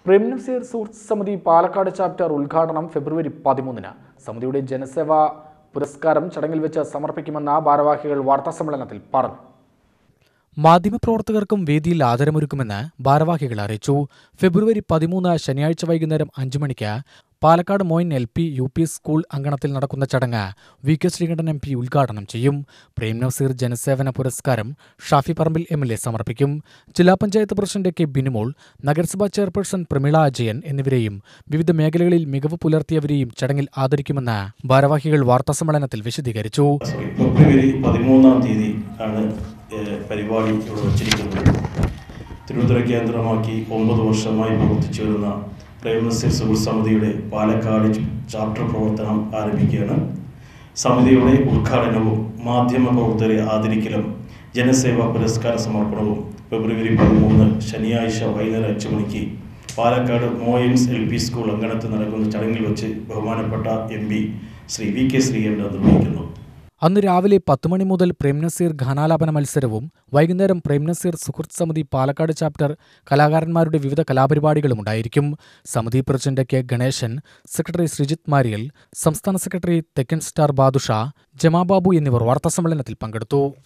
പ്രേംനസീർ സുഹൃത്ത് സമിതി പാലക്കാട് ചാപ്റ്റർ ഉദ്ഘാടനം ഫെബ്രുവരി പതിമൂന്നിന് സമിതിയുടെ ജനസേവാ പുരസ്കാരം ചടങ്ങിൽ വെച്ച് സമർപ്പിക്കുമെന്ന് ഭാരവാഹികൾ വാർത്താസമ്മേളനത്തിൽ പറഞ്ഞു മാധ്യമപ്രവർത്തകർക്കും വേദിയിൽ ആദരമൊരുക്കുമെന്ന് ഭാരവാഹികൾ അറിയിച്ചു ഫെബ്രുവരി പതിമൂന്ന് ശനിയാഴ്ച വൈകുന്നേരം അഞ്ചു മണിക്ക് Palakkad Moyin L P U P school അങ്കണത്തിൽ നടക്കുന്ന ചടങ്ങ് V K Sreekandan M P ഉദ്ഘാടനം ചെയ്യും പ്രേം നസീർ ജനസേവന പുരസ്കാരം Shafi Parambil M L A സമർപ്പിക്കും ജില്ലാ പഞ്ചായത്ത് പ്രസിഡന്റ് കെ ബിനിമോൾ നഗരസഭാ ചെയർപേഴ്സൺ പ്രമീള അജയൻ എന്നിവരെയും വിവിധ മേഖലകളിൽ മികവ് പുലർത്തിയവരെയും ചടങ്ങിൽ ആദരിക്കുമെന്ന് ഭാരവാഹികൾ വാർത്താസമ്മേളനത്തിൽ വിശദീകരിച്ചു സോറി ഫെബ്രുവരി പതിമൂന്നാം തീയതി ആണ് ഏഹ്, പരിപാടി ഇവിടെ വച്ചിരിക്കുന്നത് തിരുവനന്തപുരം കേന്ദ്രമാക്കി ഒമ്പത് വർഷമായി പ്രവർത്തിച്ചു വരുന്ന പ്രേംനസീർ സുഹൃത്ത് സമിതിയുടെ പാലക്കാട് ചാപ്റ്റർ പ്രവർത്തനം ആരംഭിക്കുകയാണ് സമിതിയുടെ ഉദ്ഘാടനവും മാധ്യമ പ്രവർത്തകരെ ആദരിക്കലും ജനസേവാ പുരസ്കാര സമർപ്പണവും ഫെബ്രുവരി പതിമൂന്ന് ശനിയാഴ്ച വൈകുന്നേരം അഞ്ച് മണിക്ക് Palakkad Moyans L P school അങ്കണത്തിൽ നടക്കുന്ന ചടങ്ങിൽ വെച്ച് ബഹുമാനപ്പെട്ട M P Shri V K Sreekandan നിർവഹിക്കുന്നു അന്ന് രാവിലെ പത്ത് മണി മുതൽ പ്രേംനസീർ ഗാനാലാപന മത്സരവും വൈകുന്നേരം പ്രേംനസീർ സുഹൃത്ത് സമിതി പാലക്കാട് ചാപ്റ്റർ കലാകാരന്മാരുടെ വിവിധ കലാപരിപാടികളും ഉണ്ടായിരിക്കും സമിതി president K Ganesan secretary Sreejith മാരിയൽ സംസ്ഥാന സെക്രട്ടറി തെക്കൻ സ്റ്റാർ ബാദുഷ ജമാബാബു എന്നിവർ വാർത്താസമ്മേളനത്തിൽ പങ്കെടുത്തു